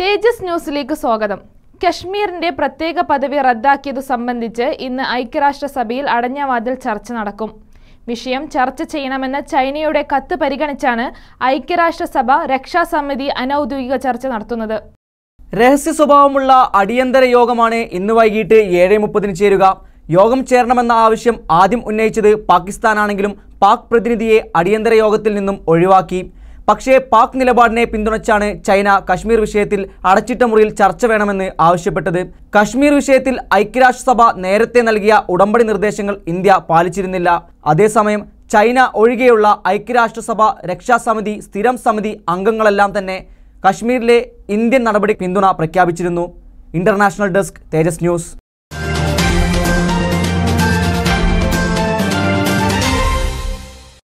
തേജസ് ന്യൂസിലേക്ക് സ്വാഗതം കശ്മീരിന്റെ പ്രത്യേക പദവി റദ്ദാക്കിയതു സംബന്ധിച്ച് ഇന്ന് ഐക്യരാഷ്ട്രസഭയിൽ അടഞ്ഞ വാതിൽ ചർച്ച നടക്കും വിഷയം ചർച്ച ചെയ്യണമെന്ന ചൈനയുടെ കത്ത് പരിഗണിച്ചാണ് ഐക്യരാഷ്ട്രസഭ രക്ഷാസമിതി അനൌദ്യോഗിക ചർച്ച നടത്തുന്നത് രഹസ്യ സ്വഭാവമുള്ള അടിയന്തര യോഗമാണ് ഇന്ന് വൈകിട്ട് ഏഴ് മുപ്പതിന് ചേരുക യോഗം ചേരണമെന്ന ആവശ്യം ആദ്യം ഉന്നയിച്ചത് പാകിസ്ഥാനാണെങ്കിലും പാക് പ്രതിനിധിയെ അടിയന്തര യോഗത്തിൽ നിന്നും ഒഴിവാക്കി പക്ഷേ പാക് നിലപാടിനെ പിന്തുണച്ചാണ് ചൈന കശ്മീർ വിഷയത്തിൽ അടച്ചിട്ട മുറിയിൽ ചർച്ച വേണമെന്ന് ആവശ്യപ്പെട്ടത് കശ്മീർ വിഷയത്തിൽ ഐക്യരാഷ്ട്രസഭ നേരത്തെ നൽകിയ ഉടമ്പടി നിർദ്ദേശങ്ങൾ ഇന്ത്യ പാലിച്ചിരുന്നില്ല അതേസമയം ചൈന ഒഴികെയുള്ള ഐക്യരാഷ്ട്രസഭ രക്ഷാസമിതി സ്ഥിരം സമിതി അംഗങ്ങളെല്ലാം തന്നെ കശ്മീരിലെ ഇന്ത്യൻ നടപടി പിന്തുണ പ്രഖ്യാപിച്ചിരുന്നു ഇന്റർനാഷണൽ ഡെസ്ക് തേജസ് ന്യൂസ്